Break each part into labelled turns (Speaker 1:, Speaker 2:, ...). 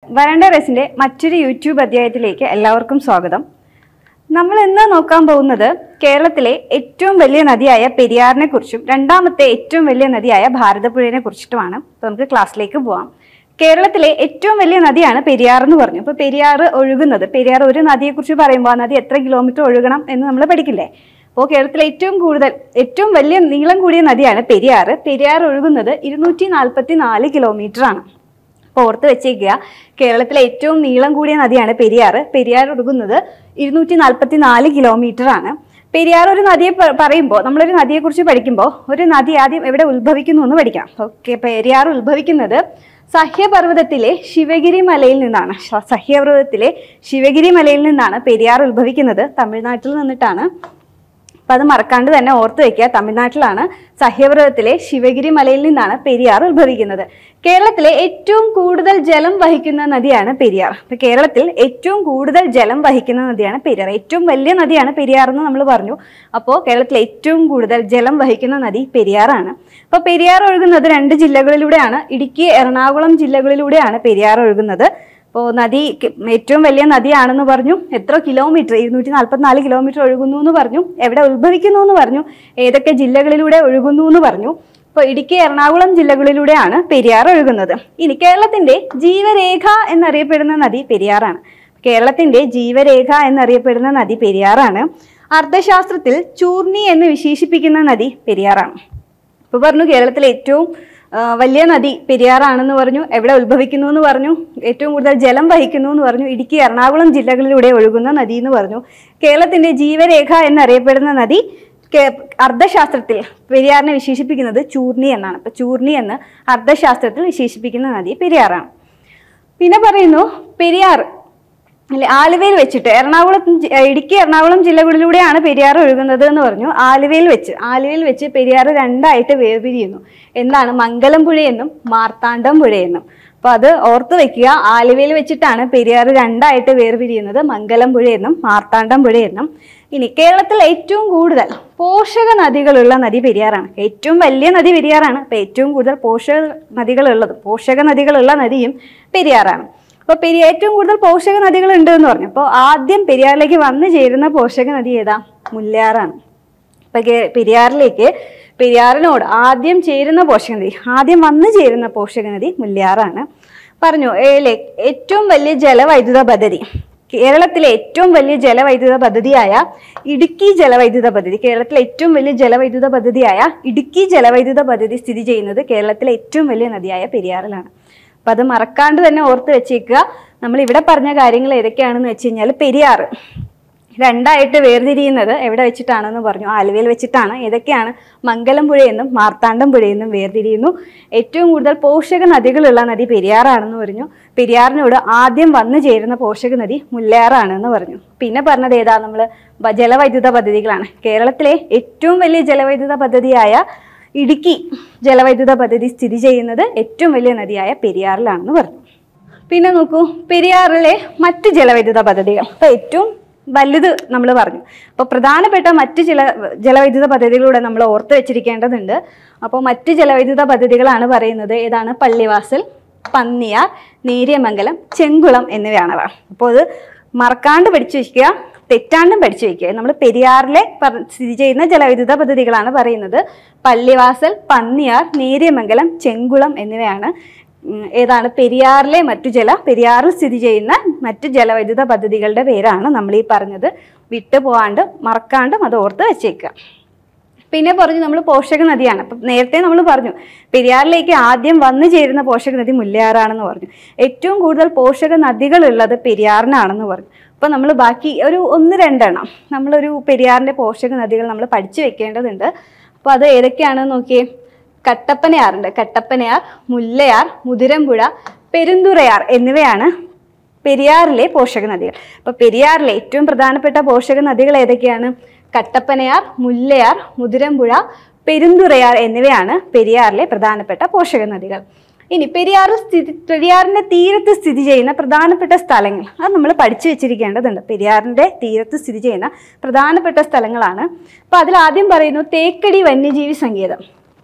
Speaker 1: വരണ്ട റെസിന്റെ മറ്റൊരു യൂട്യൂബ് അധ്യായത്തിലേക്ക് എല്ലാവർക്കും സ്വാഗതം നമ്മൾ ഇന്ന് നോക്കാൻ പോകുന്നത് കേരളത്തിലെ ഏറ്റവും വലിയ നദിയായ പെരിയാറിനെ കുറിച്ചും രണ്ടാമത്തെ ഏറ്റവും വലിയ നദിയായ ഭാരതപ്പുഴയെ കുറിച്ചിട്ടുമാണ് അപ്പോൾ നമുക്ക് ക്ലാസ്സിലേക്ക് പോവാം കേരളത്തിലെ ഏറ്റവും വലിയ നദിയാണ് പെരിയാർ എന്ന് പറഞ്ഞു അപ്പോൾ പെരിയാർ ഒഴുകുന്നത് പെരിയാർ ഒരു നദിയെക്കുറിച്ച് പറയുമ്പോൾ ആ നദി എത്ര കിലോമീറ്റർ ഒഴുകണം എന്ന് നമ്മൾ പഠിക്കില്ലേ അപ്പോൾ കേരളത്തിലെ ഏറ്റവും കൂടുതൽ ഏറ്റവും വലിയ നീളം കൂടിയ നദിയാണ് പെരിയാർ പെരിയാർ ഒഴുകുന്നത് ഇരുന്നൂറ്റി നാൽപ്പത്തി നാല് കിലോമീറ്റർ ആണ് അപ്പോൾ ഓർത്ത് വെച്ചേക്കുക കേരളത്തിലെ ഏറ്റവും നീളം കൂടിയ നദിയാണ് പെരിയാർ പെരിയാർ ഒഴുകുന്നത് ഇരുന്നൂറ്റി നാൽപ്പത്തി നാല് കിലോമീറ്റർ ആണ് പെരിയാർ ഒരു നദിയെ പ- പറയുമ്പോൾ നമ്മളൊരു നദിയെക്കുറിച്ച് പഠിക്കുമ്പോൾ ഒരു നദി ആദ്യം എവിടെ ഉത്ഭവിക്കുന്നു എന്ന് പഠിക്കാം ഓക്കെ പെരിയാർ ഉത്ഭവിക്കുന്നത് സഹ്യപർവ്വതത്തിലെ ശിവഗിരി മലയിൽ നിന്നാണ് ശ- സഹ്യപർവ്വതത്തിലെ ശിവഗിരി മലയിൽ നിന്നാണ് പെരിയാർ ഉത്ഭവിക്കുന്നത് തമിഴ്നാട്ടിൽ നിന്നിട്ടാണ് അപ്പൊ അത് മറക്കാണ്ട് തന്നെ ഓർത്ത് വെക്കുക തമിഴ്നാട്ടിലാണ് സഹ്യപർവ്വതത്തിലെ ശിവഗിരി മലയിൽ നിന്നാണ് പെരിയാർ ഉത്ഭവിക്കുന്നത് കേരളത്തിലെ ഏറ്റവും കൂടുതൽ ജലം വഹിക്കുന്ന നദിയാണ് പെരിയാർ അപ്പൊ കേരളത്തിൽ ഏറ്റവും കൂടുതൽ ജലം വഹിക്കുന്ന നദിയാണ് പെരിയാർ ഏറ്റവും വലിയ നദിയാണ് പെരിയാർ എന്ന് നമ്മൾ പറഞ്ഞു അപ്പോൾ കേരളത്തിലെ ഏറ്റവും കൂടുതൽ ജലം വഹിക്കുന്ന നദി പെരിയാറാണ് അപ്പോൾ പെരിയാർ ഒഴുകുന്നത് രണ്ട് ജില്ലകളിലൂടെയാണ് ഇടുക്കി എറണാകുളം ജില്ലകളിലൂടെയാണ് പെരിയാർ ഒഴുകുന്നത് അപ്പോൾ നദി ക- ഏറ്റവും വലിയ നദിയാണെന്ന് പറഞ്ഞു എത്ര കിലോമീറ്റർ ഇരുന്നൂറ്റി നാൽപ്പത്തിനാല് കിലോമീറ്റർ ഒഴുകുന്നു എന്ന് പറഞ്ഞു എവിടെ ഉത്ഭവിക്കുന്നു എന്ന് പറഞ്ഞു ഏതൊക്കെ ജില്ലകളിലൂടെ ഒഴുകുന്നു എന്ന് പറഞ്ഞു അപ്പോൾ ഇടുക്കി എറണാകുളം ജില്ലകളിലൂടെയാണ് പെരിയാർ ഒഴുകുന്നത് ഇനി കേരളത്തിന്റെ ജീവരേഖ എന്നറിയപ്പെടുന്ന നദി പെരിയാറാണ് കേരളത്തിന്റെ ജീവരേഖ എന്നറിയപ്പെടുന്ന നദി പെരിയാറാണ് അർത്ഥശാസ്ത്രത്തിൽ ചൂർണി എന്ന് വിശേഷിപ്പിക്കുന്ന നദി പെരിയാറാണ് ഇപ്പൊ പറഞ്ഞു കേരളത്തിലെ ഏറ്റവും ആ, വലിയ നദി പെരിയാറാണെന്ന് പറഞ്ഞു എവിടെ ഉത്ഭവിക്കുന്നു എന്ന് പറഞ്ഞു ഏറ്റവും കൂടുതൽ ജലം വഹിക്കുന്നു എന്ന് പറഞ്ഞു ഇടുക്കി എറണാകുളം ജില്ലകളിലൂടെ ഒഴുകുന്ന നദി എന്ന് പറഞ്ഞു കേരളത്തിന്റെ ജീവരേഖ എന്നറിയപ്പെടുന്ന നദി കേ- അർദ്ധശാസ്ത്രത്തിൽ പെരിയാറിനെ വിശേഷിപ്പിക്കുന്നത് ചൂർണി എന്നാണ് ഇപ്പൊ ചൂർണി എന്ന് അർദ്ധശാസ്ത്രത്തിൽ വിശേഷിപ്പിക്കുന്ന നദി പെരിയാറാണ് പിന്നെ പറയുന്നു പെരിയാർ അല്ലെ ആലുവയിൽ വെച്ചിട്ട് എറണാകുളം ജി- ഏഹ് ഇടുക്കി എറണാകുളം ജില്ലകളിലൂടെയാണ് പെരിയാർ ഒഴുകുന്നത് എന്ന് പറഞ്ഞു ആലുവയിൽ വെച്ച് ആലുവയിൽ വെച്ച് പെരിയാർ രണ്ടായിട്ട് വേർപിരിയുന്നു എന്താണ് മംഗലം പുഴയെന്നും മാർത്താണ്ഡം പുഴയെന്നും അപ്പൊ അത് ഓർത്ത് വെക്കുക ആലുവയിൽ വെച്ചിട്ടാണ് പെരിയാർ രണ്ടായിട്ട് വേർപിരിയുന്നത് മംഗലം പുഴയെന്നും മാർത്താണ്ഡം പുഴയെന്നും ഇനി കേരളത്തിൽ ഏറ്റവും കൂടുതൽ പോഷക നദികളുള്ള നദി പെരിയാറാണ് ഏറ്റവും വലിയ നദി പെരിയാറാണ് അപ്പൊ ഏറ്റവും കൂടുതൽ പോഷക നദികളുള്ളത് പോഷക നദികളുള്ള നദിയും പെരിയാറാണ് അപ്പോൾ പെരിയ ഏറ്റവും കൂടുതൽ പോഷക നദികൾ ഉണ്ട് എന്ന് പറഞ്ഞു അപ്പോൾ ആദ്യം പെരിയാറിലേക്ക് വന്നു ചേരുന്ന പോഷക നദി ഏതാ മുല്ലയാറാണ് ഇപ്പൊ കേ- പെരിയാറിലേക്ക് പെരിയാറിനോട് ആദ്യം ചേരുന്ന പോഷക നദി ആദ്യം വന്നു ചേരുന്ന പോഷക നദി മുല്ലയാറാണ് പറഞ്ഞു ഏലെ ഏറ്റവും വലിയ ജലവൈദ്യുത പദ്ധതി കേരളത്തിലെ ഏറ്റവും വലിയ ജലവൈദ്യുത പദ്ധതിയായ ഇടുക്കി ജലവൈദ്യുത പദ്ധതി കേരളത്തിലെ ഏറ്റവും വലിയ ജലവൈദ്യുത പദ്ധതിയായ ഇടുക്കി ജലവൈദ്യുത പദ്ധതി സ്ഥിതി ചെയ്യുന്നത് കേരളത്തിലെ ഏറ്റവും വലിയ നദിയായ പെരിയാറിലാണ് അപ്പൊ അത് മറക്കാണ്ട് തന്നെ ഓർത്ത് വെച്ചേക്കുക നമ്മൾ ഇവിടെ പറഞ്ഞ കാര്യങ്ങൾ ഏതൊക്കെയാണെന്ന് വെച്ച് കഴിഞ്ഞാൽ പെരിയാർ രണ്ടായിട്ട് വേർതിരിയുന്നത് എവിടെ വെച്ചിട്ടാണെന്ന് പറഞ്ഞു ആലുവയിൽ വെച്ചിട്ടാണ് ഏതൊക്കെയാണ് മംഗലം പുഴയെന്നും മാർത്താണ്ഡം പുഴയെന്നും വേർതിരിയുന്നു ഏറ്റവും കൂടുതൽ പോഷക നദികളുള്ള നദി പെരിയാറാണെന്ന് പറഞ്ഞു പെരിയാറിനോട് ആദ്യം വന്നു ചേരുന്ന പോഷക നദി മുല്ലയാറാണെന്ന് പറഞ്ഞു പിന്നെ പറഞ്ഞത് ഏതാ നമ്മൾ ജലവൈദ്യുത പദ്ധതികളാണ് കേരളത്തിലെ ഏറ്റവും വലിയ ജലവൈദ്യുത പദ്ധതിയായ ഇടുക്കി ജലവൈദ്യുത പദ്ധതി സ്ഥിതി ചെയ്യുന്നത് ഏറ്റവും വലിയ നദിയായ പെരിയാറിലാണെന്ന് പറഞ്ഞു പിന്നെ നോക്കൂ പെരിയാറിലെ മറ്റ് ജലവൈദ്യുത പദ്ധതികൾ അപ്പൊ ഏറ്റവും വലുത് നമ്മൾ പറഞ്ഞു അപ്പോൾ പ്രധാനപ്പെട്ട മറ്റ് ചില ജലവൈദ്യുത പദ്ധതികളൂടെ നമ്മൾ ഓർത്ത് വെച്ചിരിക്കേണ്ടതുണ്ട് അപ്പോൾ മറ്റ് ജലവൈദ്യുത പദ്ധതികളാണ് പറയുന്നത് ഏതാണ് പള്ളിവാസൽ പന്നിയാർ നേര്യമംഗലം ചെങ്കുളം എന്നിവയാണ് അപ്പോൾ അത് മറക്കാണ്ട് പഠിച്ചു വയ്ക്കുക തെറ്റാണ്ടും പഠിച്ചു വയ്ക്കുക നമ്മൾ പെരിയാറിലെ പറ- സ്ഥിതി ചെയ്യുന്ന ജലവൈദ്യുത പദ്ധതികളാണ് പറയുന്നത് പള്ളിവാസൽ പന്നിയാർ നേര്യമംഗലം ചെങ്കുളം എന്നിവയാണ് ഉം, ഏതാണ് പെരിയാറിലെ മറ്റു ജല പെരിയാറിൽ സ്ഥിതി ചെയ്യുന്ന മറ്റ് ജലവൈദ്യുത പദ്ധതികളുടെ പേരാണ് നമ്മൾ ഈ പറഞ്ഞത് വിട്ടു പോവാണ്ട് മറക്കാണ്ടും അത് ഓർത്ത് വെച്ചേക്കുക പിന്നെ പറഞ്ഞു നമ്മൾ പോഷക നദിയാണ് അപ്പം നേരത്തെ നമ്മൾ പറഞ്ഞു പെരിയാറിലേക്ക് ആദ്യം വന്നു ചേരുന്ന പോഷക നദി മുല്ലയാറാണെന്ന് പറഞ്ഞു ഏറ്റവും കൂടുതൽ പോഷക നദികളുള്ളത് പെരിയാറിനാണെന്ന് പറഞ്ഞു അപ്പോൾ നമ്മൾ ബാക്കി ഒരു ഒന്ന് രണ്ടെണ്ണം നമ്മളൊരു പെരിയാറിൻ്റെ പോഷക നദികൾ നമ്മൾ പഠിച്ചു വെക്കേണ്ടതുണ്ട് അപ്പോൾ അത് ഏതൊക്കെയാണെന്ന് നോക്കിയേ കട്ടപ്പനയാറുണ്ട് കട്ടപ്പനയാർ മുല്ലയാർ മുതിരമ്പുഴ പെരുന്തുറയാർ എന്നിവയാണ് പെരിയാറിലെ പോഷക നദികൾ അപ്പൊ പെരിയാറിലെ ഏറ്റവും പ്രധാനപ്പെട്ട പോഷക നദികൾ ഏതൊക്കെയാണ് കട്ടപ്പനയാർ മുല്ലയാർ മുതിരമ്പുഴ പെരുന്തുറയാർ എന്നിവയാണ് പെരിയാറിലെ പ്രധാനപ്പെട്ട പോഷക നദികൾ ഇനി പെരിയാറിൽ സ്ഥിതി പെരിയാറിന്റെ തീരത്ത് സ്ഥിതി ചെയ്യുന്ന പ്രധാനപ്പെട്ട സ്ഥലങ്ങൾ അത് നമ്മൾ പഠിച്ചു വെച്ചിരിക്കേണ്ടതുണ്ട് പെരിയാറിന്റെ തീരത്ത് സ്ഥിതി ചെയ്യുന്ന പ്രധാനപ്പെട്ട സ്ഥലങ്ങളാണ് അപ്പൊ അതിൽ ആദ്യം പറയുന്നു തേക്കടി വന്യജീവി സങ്കേതം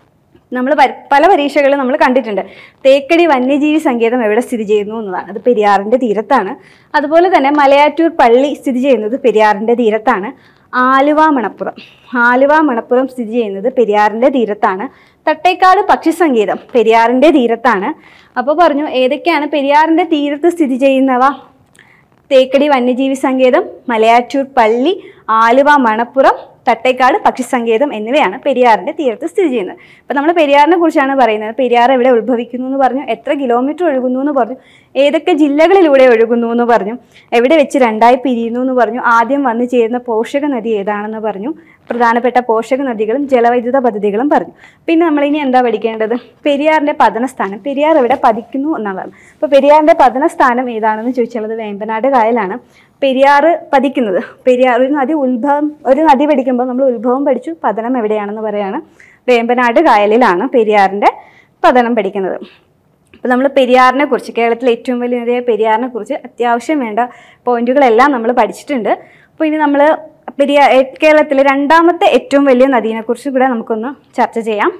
Speaker 1: നമ്മൾ പല പരീക്ഷകളും നമ്മൾ കണ്ടിട്ടുണ്ട് തേക്കടി വന്യജീവി സങ്കേതം എവിടെ സ്ഥിതി ചെയ്യുന്നു എന്നതാണ് അത് പെരിയാറിൻ്റെ തീരത്താണ് അതുപോലെ തന്നെ മലയാറ്റൂർ പള്ളി സ്ഥിതി ചെയ്യുന്നത് പെരിയാറിൻ്റെ തീരത്താണ് ആലുവ മണപ്പുറം ആലുവ മണപ്പുറം സ്ഥിതി ചെയ്യുന്നത് പെരിയാറിൻ്റെ തീരത്താണ് തട്ടേക്കാട് പക്ഷി സങ്കേതം പെരിയാറിൻ്റെ തീരത്താണ് അപ്പോൾ പറഞ്ഞു ഏതൊക്കെയാണ് പെരിയാറിൻ്റെ തീരത്ത് സ്ഥിതി ചെയ്യുന്നവ തേക്കടി വന്യജീവി സങ്കേതം മലയാറ്റൂർ പള്ളി ആലുവ മണപ്പുറം തട്ടേക്കാട് പക്ഷി സങ്കേതം എന്നിവയാണ് പെരിയാറിന്റെ തീരത്ത് സ്ഥിതി ചെയ്യുന്നത് അപ്പോൾ നമ്മൾ പെരിയാറിനെ കുറിച്ചാണ് പറയുന്നത് പെരിയാർ എവിടെ ഉത്ഭവിക്കുന്നു എന്ന് പറഞ്ഞു എത്ര കിലോമീറ്റർ ഒഴുകുന്നു എന്ന് പറഞ്ഞു ഏതൊക്കെ ജില്ലകളിലൂടെ ഒഴുകുന്നു എന്ന് പറഞ്ഞു എവിടെ വെച്ച് രണ്ടായി പിരിയുന്നു എന്ന് പറഞ്ഞു ആദ്യം വന്നു ചേരുന്ന പോഷക നദി ഏതാണെന്ന് പറഞ്ഞു പ്രധാനപ്പെട്ട പോഷക നദികളും ജലവൈദ്യുത പദ്ധതികളും പറഞ്ഞു പിന്നെ നമ്മളിനി എന്താ പഠിക്കേണ്ടത് പെരിയാറിന്റെ പതനസ്ഥാനം പെരിയാർ എവിടെ പതിക്കുന്നു എന്നുള്ളതാണ് അപ്പോൾ പെരിയാറിന്റെ പതനസ്ഥാനം ഏതാണെന്ന് ചോദിച്ചാൽ അത് വേമ്പനാട് കായലാണ് പെരിയാർ പതിക്കുന്നത് പെരിയാർ ഒരു നദി ഉത്ഭവം ഒരു നദി പഠിക്കുമ്പോൾ നമ്മൾ ഉത്ഭവം പഠിച്ചു പതനം എവിടെയാണെന്ന് പറയാണ് വേമ്പനാട് കായലിലാണ് പെരിയാറിന്റെ പതനം പഠിക്കുന്നത് അപ്പോൾ നമ്മൾ പെരിയാറിനെ കുറിച്ച് കേരളത്തിലെ ഏറ്റവും വലിയ നദിയായ പെരിയാറിനെ കുറിച്ച് അത്യാവശ്യം വേണ്ട പോയിന്റുകളെല്ലാം നമ്മൾ പഠിച്ചിട്ടുണ്ട് അപ്പോൾ ഇനി നമ്മൾ പെരിയാർ ഏ- കേരളത്തിലെ രണ്ടാമത്തെ ഏറ്റവും വലിയ നദീനെക്കുറിച്ച് കൂടെ നമുക്കൊന്ന് ചർച്ച ചെയ്യാം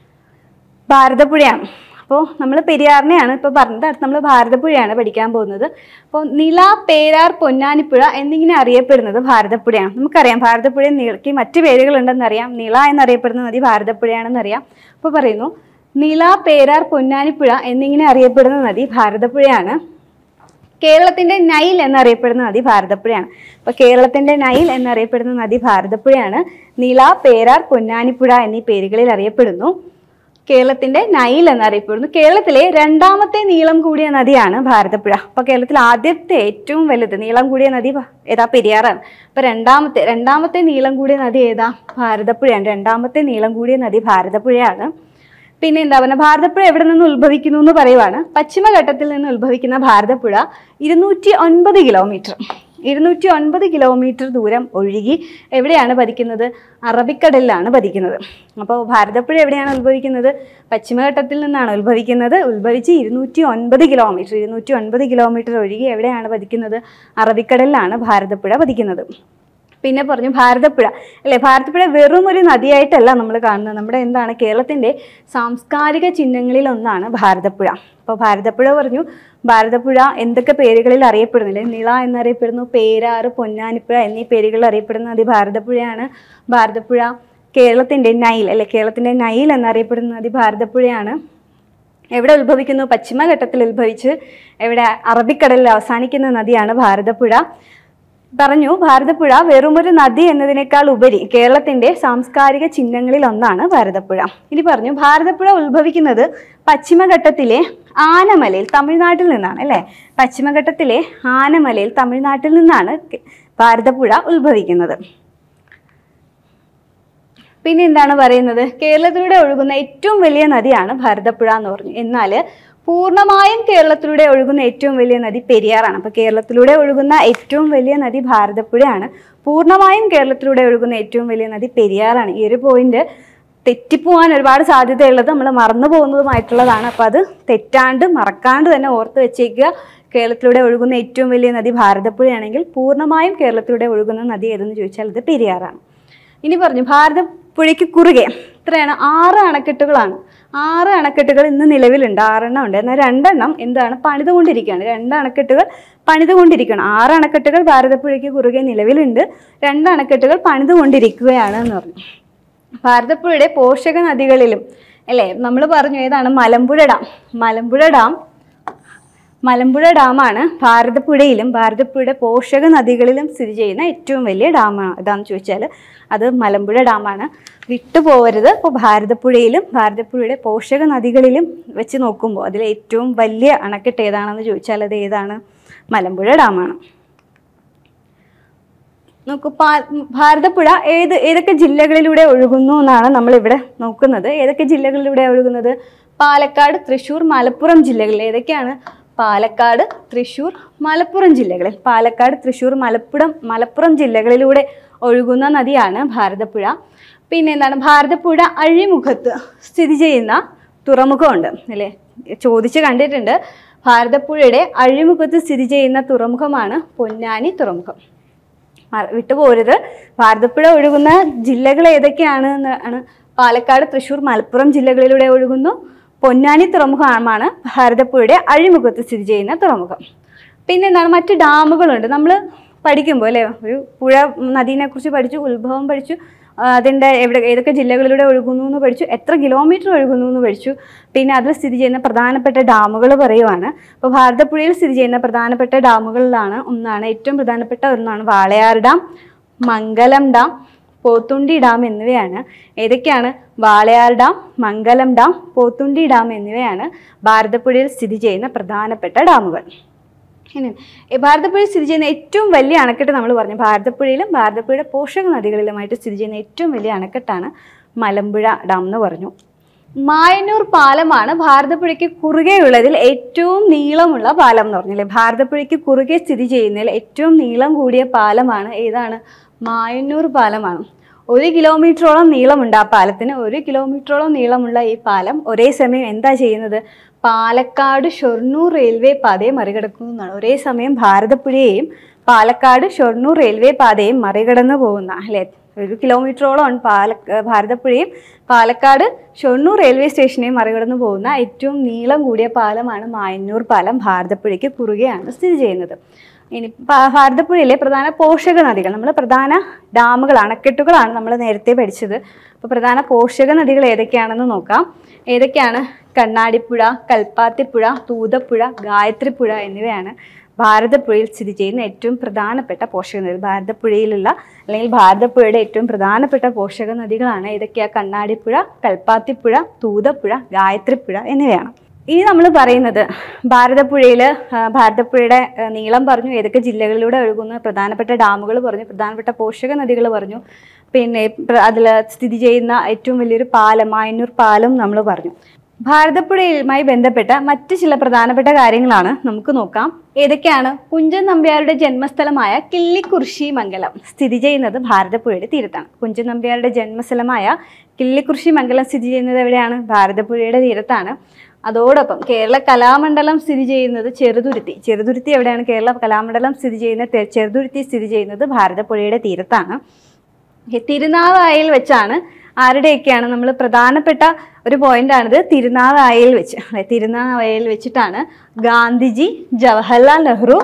Speaker 1: ഭാരതപ്പുഴയാണ് അപ്പോൾ നമ്മൾ പെരിയാറിനെയാണ് ഇപ്പോൾ പറഞ്ഞത് അടുത്ത് നമ്മൾ ഭാരതപ്പുഴയാണ് പഠിക്കാൻ പോകുന്നത് അപ്പോൾ നില പേരാർ പൊന്നാനിപ്പുഴ എന്നിങ്ങനെ അറിയപ്പെടുന്നത് ഭാരതപ്പുഴയാണ് നമുക്കറിയാം ഭാരതപ്പുഴ നീളയ്ക്ക് മറ്റു പേരുകളുണ്ടെന്നറിയാം നിള എന്നറിയപ്പെടുന്ന നദി ഭാരതപ്പുഴയാണെന്നറിയാം അപ്പോൾ പറയുന്നു നില പേരാർ പൊന്നാനിപ്പുഴ എന്നിങ്ങനെ അറിയപ്പെടുന്ന നദി ഭാരതപ്പുഴയാണ് കേരളത്തിന്റെ നൈൽ എന്നറിയപ്പെടുന്ന നദി ഭാരതപ്പുഴയാണ് അപ്പൊ കേരളത്തിന്റെ നൈൽ എന്നറിയപ്പെടുന്ന നദി ഭാരതപ്പുഴയാണ് നീല പേരാർ പൊന്നാനിപ്പുഴ എന്നീ പേരുകളിൽ അറിയപ്പെടുന്നു കേരളത്തിന്റെ നൈൽ എന്നറിയപ്പെടുന്നു കേരളത്തിലെ രണ്ടാമത്തെ നീളം കൂടിയ നദിയാണ് ഭാരതപ്പുഴ അപ്പൊ കേരളത്തിൽ ആദ്യത്തെ ഏറ്റവും വലുത് നീളം കൂടിയ നദി ഭ- ഏതാ പെരിയാറാണ് അപ്പൊ രണ്ടാമത്തെ രണ്ടാമത്തെ നീളം കൂടിയ നദി ഏതാ ഭാരതപ്പുഴയാണ് രണ്ടാമത്തെ നീളം കൂടിയ നദി ഭാരതപ്പുഴയാണ് പിന്നെ എന്താ പറയുക ഭാരതപ്പുഴ എവിടെ നിന്ന് ഉത്ഭവിക്കുന്നു എന്ന് പറയുവാണ് പശ്ചിമഘട്ടത്തിൽ നിന്ന് ഉത്ഭവിക്കുന്ന ഭാരതപ്പുഴ ഇരുന്നൂറ്റി ഒൻപത് കിലോമീറ്റർ ഇരുന്നൂറ്റി ഒൻപത് കിലോമീറ്റർ ദൂരം ഒഴുകി എവിടെയാണ് പതിക്കുന്നത് അറബിക്കടലിലാണ് പതിക്കുന്നത് അപ്പോൾ ഭാരതപ്പുഴ എവിടെയാണ് ഉത്ഭവിക്കുന്നത് പശ്ചിമഘട്ടത്തിൽ നിന്നാണ് ഉത്ഭവിക്കുന്നത് ഉത്ഭവിച്ച് ഇരുന്നൂറ്റി ഒൻപത് കിലോമീറ്റർ ഇരുന്നൂറ്റി ഒൻപത് കിലോമീറ്റർ ഒഴുകി എവിടെയാണ് പതിക്കുന്നത് അറബിക്കടലിലാണ് ഭാരതപ്പുഴ പതിക്കുന്നത് പിന്നെ പറഞ്ഞു ഭാരതപ്പുഴ അല്ലേ ഭാരതപ്പുഴ വെറും ഒരു നദിയായിട്ടല്ല നമ്മൾ കാണുന്നത് നമ്മുടെ എന്താണ് കേരളത്തിൻ്റെ സാംസ്കാരിക ചിഹ്നങ്ങളിൽ ഒന്നാണ് ഭാരതപ്പുഴ അപ്പോൾ ഭാരതപ്പുഴ പറഞ്ഞു ഭാരതപ്പുഴ എന്തൊക്കെ പേരുകളിൽ അറിയപ്പെടുന്നില്ലേ നിള എന്നറിയപ്പെടുന്നു പേരാറ് പൊന്നാനിപ്പുഴ എന്നീ പേരുകളിൽ അറിയപ്പെടുന്ന നദി ഭാരതപ്പുഴയാണ് ഭാരതപ്പുഴ കേരളത്തിൻ്റെ നൈൽ അല്ലെ കേരളത്തിൻ്റെ നൈൽ എന്നറിയപ്പെടുന്ന നദി ഭാരതപ്പുഴയാണ് എവിടെ ഉത്ഭവിക്കുന്നു പശ്ചിമഘട്ടത്തിൽ ഉത്ഭവിച്ച് എവിടെ അറബിക്കടലിൽ അവസാനിക്കുന്ന നദിയാണ് ഭാരതപ്പുഴ പറഞ്ഞു ഭാരതപ്പുഴ വെറുമൊരു നദി എന്നതിനേക്കാൾ ഉപരി കേരളത്തിന്റെ സാംസ്കാരിക ചിഹ്നങ്ങളിൽ ഒന്നാണ് ഭാരതപ്പുഴ ഇനി പറഞ്ഞു ഭാരതപ്പുഴ ഉത്ഭവിക്കുന്നത് പശ്ചിമഘട്ടത്തിലെ ആനമലയിൽ തമിഴ്നാട്ടിൽ നിന്നാണ് അല്ലേ പശ്ചിമഘട്ടത്തിലെ ആനമലയിൽ തമിഴ്നാട്ടിൽ നിന്നാണ് കെ- ഭാരതപ്പുഴ ഉത്ഭവിക്കുന്നത് പിന്നെ എന്താണ് പറയുന്നത് കേരളത്തിലൂടെ ഒഴുകുന്ന ഏറ്റവും വലിയ നദിയാണ് ഭാരതപ്പുഴ എന്ന് പറഞ്ഞു എന്നാൽ പൂർണ്ണമായും കേരളത്തിലൂടെ ഒഴുകുന്ന ഏറ്റവും വലിയ നദി പെരിയാറാണ് അപ്പോൾ കേരളത്തിലൂടെ ഒഴുകുന്ന ഏറ്റവും വലിയ നദി ഭാരതപ്പുഴയാണ് പൂർണ്ണമായും കേരളത്തിലൂടെ ഒഴുകുന്ന ഏറ്റവും വലിയ നദി പെരിയാറാണ് ഈ ഒരു പോയിന്റ് തെറ്റിപ്പോവാൻ ഒരുപാട് സാധ്യതയുള്ളത് നമ്മൾ മറന്നു പോകുന്നതുമായിട്ടുള്ളതാണ് അപ്പോൾ അത് തെറ്റാണ്ട് മറക്കാണ്ട് തന്നെ ഓർത്ത് വെച്ചേക്കുക കേരളത്തിലൂടെ ഒഴുകുന്ന ഏറ്റവും വലിയ നദി ഭാരതപ്പുഴയാണെങ്കിൽ പൂർണ്ണമായും കേരളത്തിലൂടെ ഒഴുകുന്ന നദി ഏതെന്ന് ചോദിച്ചാൽ അത് പെരിയാറാണ് ഇനി പറഞ്ഞു ഭാരതപ്പുഴയ്ക്ക് കുറുകെ എത്രയാണ് ആറ് അണക്കെട്ടുകളാണ് ആറ് അണക്കെട്ടുകൾ ഇന്ന് നിലവിലുണ്ട് ആറെണ്ണം ഉണ്ട് എന്നാൽ രണ്ടെണ്ണം എന്താണ് പണിതുകൊണ്ടിരിക്കുകയാണ് രണ്ട് അണക്കെട്ടുകൾ പണിതുകൊണ്ടിരിക്കുകയാണ് ആറ് അണക്കെട്ടുകൾ ഭാരതപ്പുഴയ്ക്ക് കുറുകെ നിലവിലുണ്ട് രണ്ട് അണക്കെട്ടുകൾ പണിതുകൊണ്ടിരിക്കുകയാണ് എന്ന് പറഞ്ഞു ഭാരതപ്പുഴയുടെ പോഷക നദികളിലും അല്ലേ നമ്മൾ പറഞ്ഞു ഏതാണ് മലമ്പുഴ ഡാം മലമ്പുഴ ഡാം മലമ്പുഴ ഡാമാണ് ഭാരതപ്പുഴയിലും ഭാരതപ്പുഴയുടെ പോഷക നദികളിലും സ്ഥിതി ചെയ്യുന്ന ഏറ്റവും വലിയ ഡാമാണ് ഇതാന്ന് ചോദിച്ചാൽ അത് മലമ്പുഴ ഡാമാണ് വിട്ടുപോകരുത് അപ്പോൾ ഭാരതപ്പുഴയിലും ഭാരതപ്പുഴയുടെ പോഷക നദികളിലും വെച്ച് നോക്കുമ്പോൾ അതിൽ ഏറ്റവും വലിയ അണക്കെട്ട് ഏതാണെന്ന് ചോദിച്ചാൽ അത് ഏതാണ് മലമ്പുഴ ഡാമാണ് നോക്കൂ പാ ഭാരതപ്പുഴ ഏത് ഏതൊക്കെ ജില്ലകളിലൂടെ ഒഴുകുന്നു എന്നാണ് നമ്മളിവിടെ നോക്കുന്നത് ഏതൊക്കെ ജില്ലകളിലൂടെ ഒഴുകുന്നത് പാലക്കാട് തൃശ്ശൂർ മലപ്പുറം ജില്ലകളിൽ ഏതൊക്കെയാണ് പാലക്കാട് തൃശ്ശൂർ മലപ്പുറം ജില്ലകളിൽ പാലക്കാട് തൃശ്ശൂർ മലപ്പുറം മലപ്പുറം ജില്ലകളിലൂടെ ഒഴുകുന്ന നദിയാണ് ഭാരതപ്പുഴ പിന്നെ എന്താണ് ഭാരതപ്പുഴ അഴിമുഖത്ത് സ്ഥിതി ചെയ്യുന്ന തുറമുഖമുണ്ട് അല്ലേ ചോദിച്ച് കണ്ടിട്ടുണ്ട് ഭാരതപ്പുഴയുടെ അഴിമുഖത്ത് സ്ഥിതി ചെയ്യുന്ന തുറമുഖമാണ് പൊന്നാനി തുറമുഖം മറ- വിട്ടുപോരുത് ഭാരതപ്പുഴ ഒഴുകുന്ന ജില്ലകൾ ഏതൊക്കെയാണ് എന്ന് ആണ് പാലക്കാട് തൃശ്ശൂർ മലപ്പുറം ജില്ലകളിലൂടെ ഒഴുകുന്നു പൊന്നാനി തുറമുഖമാണ് ഭാരതപ്പുഴയുടെ അഴിമുഖത്ത് സ്ഥിതി ചെയ്യുന്ന തുറമുഖം പിന്നെ എന്താണ് മറ്റ് ഡാമുകളുണ്ട് നമ്മൾ പഠിക്കുമ്പോൾ അല്ലേ ഒരു പുഴ നദീനെ കുറിച്ച് പഠിച്ചു ഉത്ഭവം പഠിച്ചു ആ, അതിൻ്റെ എവിടെ ഏതൊക്കെ ജില്ലകളിലൂടെ ഒഴുകുന്നു എന്ന് പഠിച്ചു എത്ര കിലോമീറ്റർ ഒഴുകുന്നു എന്ന് പഠിച്ചു പിന്നെ അതിൽ സ്ഥിതി ചെയ്യുന്ന പ്രധാനപ്പെട്ട ഡാമുകൾ പറയുവാണ് അപ്പോൾ ഭാരതപ്പുഴയിൽ സ്ഥിതി ചെയ്യുന്ന പ്രധാനപ്പെട്ട ഡാമുകളിലാണ് ഒന്നാണ് ഏറ്റവും പ്രധാനപ്പെട്ട ഒന്നാണ് Walayar dam Mangalam dam Pothundi dam എന്നിവയാണ് ഏതൊക്കെയാണ് Walayar dam Mangalam dam Pothundi dam എന്നിവയാണ് ഭാരതപ്പുഴയിൽ സ്ഥിതി ചെയ്യുന്ന പ്രധാനപ്പെട്ട ഡാമുകൾ ഇനി ഈ ഭാരതപ്പുഴയിൽ സ്ഥിതി ചെയ്യുന്ന ഏറ്റവും വലിയ അണക്കെട്ട് നമ്മൾ പറഞ്ഞു ഭാരതപ്പുഴയിലും ഭാരതപ്പുഴയുടെ പോഷക നദികളിലുമായിട്ട് സ്ഥിതി ചെയ്യുന്ന ഏറ്റവും വലിയ അണക്കെട്ടാണ് മലമ്പുഴ ഡാം എന്ന് പറഞ്ഞു മായന്നൂർ പാലമാണ് ഭാരതപ്പുഴയ്ക്ക് കുറുകെയുള്ളതിൽ ഏറ്റവും നീളമുള്ള പാലം എന്ന് പറഞ്ഞില്ലേ ഭാരതപ്പുഴയ്ക്ക് കുറുകെ സ്ഥിതി ചെയ്യുന്നതിൽ ഏറ്റവും നീളം കൂടിയ പാലമാണ് ഏതാണ് മായന്നൂർ പാലമാണ് ഒരു കിലോമീറ്ററോളം നീളമുണ്ട് ആ പാലത്തിന് ഒരു കിലോമീറ്ററോളം നീളമുള്ള ഈ പാലം ഒരേ സമയം എന്താ ചെയ്യുന്നത് പാലക്കാട് ഷൊർണൂർ റെയിൽവേ പാതയെ മറികടക്കുന്നു എന്നാണ് ഒരേ സമയം ഭാരതപ്പുഴയെയും പാലക്കാട് ഷൊർണൂർ റെയിൽവേ പാതയും മറികടന്നു പോകുന്ന അല്ലെ ഒരു കിലോമീറ്ററോളം പാല ഭാരതപ്പുഴയും പാലക്കാട് ഷൊർണൂർ റെയിൽവേ സ്റ്റേഷനെയും മറികടന്നു പോകുന്ന ഏറ്റവും നീളം കൂടിയ പാലമാണ് മായന്നൂർ പാലം ഭാരതപ്പുഴയ്ക്ക് കുറുകെയാണ് സ്ഥിതി ചെയ്യുന്നത് ഇനി പ- ഭാരതപ്പുഴയിലെ പ്രധാന പോഷക നദികൾ നമ്മൾ പ്രധാന ഡാമുകൾ അണക്കെട്ടുകളാണ് നമ്മൾ നേരത്തെ പഠിച്ചത് അപ്പോൾ പ്രധാന പോഷക നദികൾ ഏതൊക്കെയാണെന്ന് നോക്കാം ഏതൊക്കെയാണ് കണ്ണാടിപ്പുഴ കൽപ്പാത്തിപ്പുഴ തൂതപ്പുഴ ഗായത്രിപ്പുഴ എന്നിവയാണ് ഭാരതപ്പുഴയിൽ സ്ഥിതി ചെയ്യുന്ന ഏറ്റവും പ്രധാനപ്പെട്ട പോഷക നദികൾ ഭാരതപ്പുഴയിലുള്ള അല്ലെങ്കിൽ ഭാരതപ്പുഴയുടെ ഏറ്റവും പ്രധാനപ്പെട്ട പോഷക നദികളാണ് ഏതൊക്കെയാ കണ്ണാടിപ്പുഴ കൽപ്പാത്തിപ്പുഴ തൂതപ്പുഴ ഗായത്രിപ്പുഴ എന്നിവയാണ് ഇനി നമ്മൾ പറയുന്നത് ഭാരതപ്പുഴയിൽ ഭാരതപ്പുഴയുടെ ആ, നീളം പറഞ്ഞു ഏതൊക്കെ ജില്ലകളിലൂടെ ഒഴുകുന്ന പ്രധാനപ്പെട്ട ഡാമുകൾ പറഞ്ഞു പ്രധാനപ്പെട്ട പോഷക നദികൾ പറഞ്ഞു പിന്നെ അതിൽ സ്ഥിതി ചെയ്യുന്ന ഏറ്റവും വലിയൊരു പാലം മായന്നൂർ പാലം നമ്മൾ പറഞ്ഞു ഭാരതപ്പുഴയുമായി ബന്ധപ്പെട്ട മറ്റ് ചില പ്രധാനപ്പെട്ട കാര്യങ്ങളാണ് നമുക്ക് നോക്കാം ഏതൊക്കെയാണ് കുഞ്ചൻ നമ്പ്യാരുടെ ജന്മസ്ഥലമായ കിള്ളിക്കുറിശി മംഗലം സ്ഥിതി ചെയ്യുന്നത് ഭാരതപ്പുഴയുടെ തീരത്താണ് കുഞ്ചൻ നമ്പ്യാരുടെ ജന്മസ്ഥലമായ കിള്ളിക്കുറിശി മംഗലം സ്ഥിതി ചെയ്യുന്നത് എവിടെയാണ് ഭാരതപ്പുഴയുടെ തീരത്താണ് അതോടൊപ്പം കേരള കലാമണ്ഡലം സ്ഥിതി ചെയ്യുന്നത് ചെറുതുരുത്തി ചെറുതുരുത്തി എവിടെയാണ് കേരള കലാമണ്ഡലം സ്ഥിതി ചെയ്യുന്ന തെ- ചെറുതുരുത്തി സ്ഥിതി ചെയ്യുന്നത് ഭാരതപ്പുഴയുടെ തീരത്താണ് ഈ തിരുനാവായയിൽ വെച്ചാണ് ആരുടെയൊക്കെയാണ് നമ്മൾ പ്രധാനപ്പെട്ട ഒരു പോയിന്റാണിത് തിരുനാവായയിൽ വെച്ച് അല്ലെ തിരുനാവായയിൽ വെച്ചിട്ടാണ് ഗാന്ധിജി ജവഹർലാൽ നെഹ്റു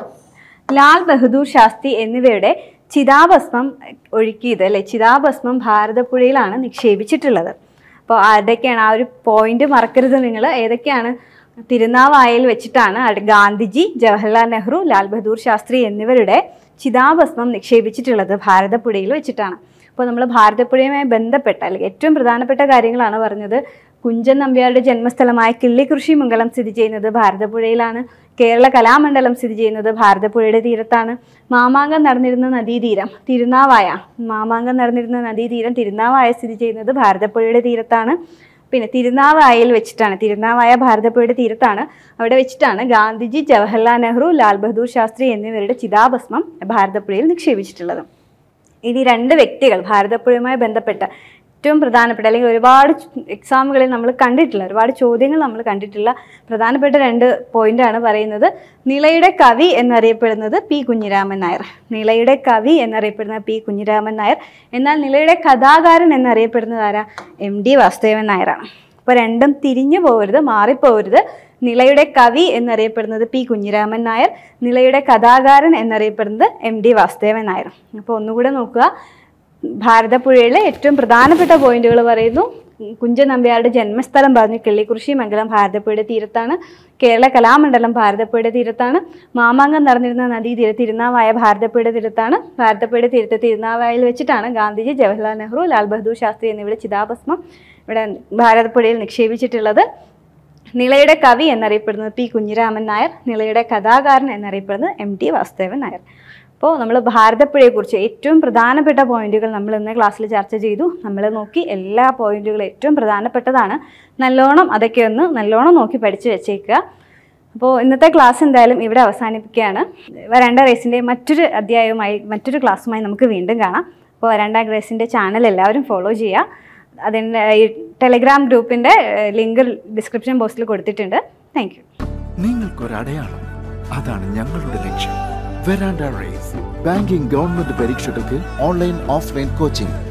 Speaker 1: ലാൽ ബഹദൂർ ശാസ്ത്രി എന്നിവയുടെ ചിതാഭസ്മം ഒഴുക്കിയത് അല്ലെ ചിതാഭസ്മം ഭാരതപ്പുഴയിലാണ് നിക്ഷേപിച്ചിട്ടുള്ളത് അപ്പോൾ ആരുടെയൊക്കെയാണ് ആ ഒരു പോയിന്റ് മറക്കരുത് നിങ്ങൾ ഏതൊക്കെയാണ് തിരുനാവായയിൽ വെച്ചിട്ടാണ് അവിടെ ഗാന്ധിജി ജവഹർലാൽ നെഹ്റു ലാൽ ബഹദൂർ ശാസ്ത്രി എന്നിവരുടെ ചിതാഭസ്മം നിക്ഷേപിച്ചിട്ടുള്ളത് ഭാരതപ്പുഴയിൽ വെച്ചിട്ടാണ് അപ്പോൾ നമ്മൾ ഭാരതപ്പുഴയുമായി ബന്ധപ്പെട്ട അല്ലെങ്കിൽ ഏറ്റവും പ്രധാനപ്പെട്ട കാര്യങ്ങളാണ് പറഞ്ഞത് കുഞ്ചൻ നമ്പ്യാരുടെ ജന്മസ്ഥലമായ കിള്ളികൃഷി മംഗലം സ്ഥിതി ചെയ്യുന്നത് ഭാരതപ്പുഴയിലാണ് കേരള കലാമണ്ഡലം സ്ഥിതി ചെയ്യുന്നത് ഭാരതപ്പുഴയുടെ തീരത്താണ് മാമാങ്കം നടന്നിരുന്ന നദീതീരം തിരുനാവായ മാമാങ്കം നടന്നിരുന്ന നദീതീരം തിരുനാവായ സ്ഥിതി ചെയ്യുന്നത് ഭാരതപ്പുഴയുടെ തീരത്താണ് പിന്നെ തിരുനാവായയിൽ വെച്ചിട്ടാണ് തിരുനാവായ ഭാരതപ്പുഴയുടെ തീരത്താണ് അവിടെ വെച്ചിട്ടാണ് ഗാന്ധിജി ജവഹർലാൽ നെഹ്റു ലാൽ ബഹദൂർ ശാസ്ത്രി എന്നിവരുടെ ചിതാഭസ്മം ഭാരതപ്പുഴയിൽ നിക്ഷേപിച്ചിട്ടുള്ളത് ഇനി രണ്ട് വ്യക്തികൾ ഭാരതപ്പുഴയുമായി ബന്ധപ്പെട്ട ഏറ്റവും പ്രധാനപ്പെട്ട അല്ലെങ്കിൽ ഒരുപാട് എക്സാമുകളിൽ നമ്മൾ കണ്ടിട്ടില്ല ഒരുപാട് ചോദ്യങ്ങൾ നമ്മൾ കണ്ടിട്ടുള്ള പ്രധാനപ്പെട്ട രണ്ട് പോയിന്റാണ് പറയുന്നത് നിളയുടെ കവി എന്നറിയപ്പെടുന്നത് പി കുഞ്ഞിരാമൻ നായർ നിളയുടെ കവി എന്നറിയപ്പെടുന്ന പി കുഞ്ഞിരാമൻ നായർ എന്നാൽ നിളയുടെ കഥാകാരൻ എന്നറിയപ്പെടുന്നത് ആരാ എം ഡി വാസുദേവൻ നായരാണ് അപ്പോൾ രണ്ടും തിരിഞ്ഞു പോകരുത് മാറിപ്പോകരുത് നിളയുടെ കവി എന്നറിയപ്പെടുന്നത് പി കുഞ്ഞിരാമൻ നായർ നിളയുടെ കഥാകാരൻ എന്നറിയപ്പെടുന്നത് എം ഡി വാസുദേവൻ നായർ അപ്പോൾ ഒന്നുകൂടെ നോക്കുക ഭാരതപ്പുഴയിലെ ഏറ്റവും പ്രധാനപ്പെട്ട പോയിന്റുകൾ പറയുന്നു കുഞ്ചൻ നമ്പ്യാരുടെ ജന്മസ്ഥലം പറഞ്ഞു കിള്ളിക്കുറിശി മംഗലം ഭാരതപ്പുഴയുടെ തീരത്താണ് കേരള കലാമണ്ഡലം ഭാരതപ്പുഴയുടെ തീരത്താണ് മാമാങ്കം നടന്നിരുന്ന നദീതീര തിരുനാവായ ഭാരതപ്പുഴയുടെ തീരത്താണ് ഭാരതപ്പുഴയുടെ തീരത്ത് തിരുനാവായയിൽ വെച്ചിട്ടാണ് ഗാന്ധിജി ജവഹർലാൽ നെഹ്റു ലാൽ ബഹദൂർ ശാസ്ത്രി എന്നിവരുടെ ചിതാഭസ്മം ഇവിടെ ഭാരതപ്പുഴയിൽ നിക്ഷേപിച്ചിട്ടുള്ളത് നിളയുടെ കവി എന്നറിയപ്പെടുന്നത് പി കുഞ്ഞിരാമൻ നായർ നിളയുടെ കഥാകാരൻ എന്നറിയപ്പെടുന്നത് എം ടി വാസുദേവൻ നായർ അപ്പോൾ നമ്മൾ ഭാരതപ്പുഴയെക്കുറിച്ച് ഏറ്റവും പ്രധാനപ്പെട്ട പോയിന്റുകൾ നമ്മൾ ഇന്ന് ക്ലാസ്സിൽ ചർച്ച ചെയ്തു നമ്മൾ നോക്കി എല്ലാ പോയിന്റുകളും ഏറ്റവും പ്രധാനപ്പെട്ടതാണ് നല്ലോണം അതൊക്കെ ഒന്ന് നല്ലോണം നോക്കി പഠിച്ച് വെച്ചേക്കുക അപ്പോൾ ഇന്നത്തെ ക്ലാസ് എന്തായാലും ഇവിടെ അവസാനിപ്പിക്കുകയാണ് വരണ്ട റേസിൻ്റെ മറ്റൊരു അധ്യായവുമായി മറ്റൊരു ക്ലാസ്സുമായി നമുക്ക് വീണ്ടും കാണാം അപ്പോൾ വരണ്ട റേസിൻ്റെ ചാനൽ എല്ലാവരും ഫോളോ ചെയ്യുക അതിൻ്റെ ഈ ടെലഗ്രാം ഗ്രൂപ്പിൻ്റെ ലിങ്ക് ഡിസ്ക്രിപ്ഷൻ ബോക്സിൽ കൊടുത്തിട്ടുണ്ട് താങ്ക് യു
Speaker 2: നിങ്ങൾക്കൊരടയാളം അതാണ് ഞങ്ങളുടെ ലക്ഷ്യം വെറാൻഡ റേസ് ബാങ്കിംഗ് ഗവൺമെന്റ് പരീക്ഷകൾക്ക് ഓൺലൈൻ ഓഫ്ലൈൻ കോച്ചിംഗ്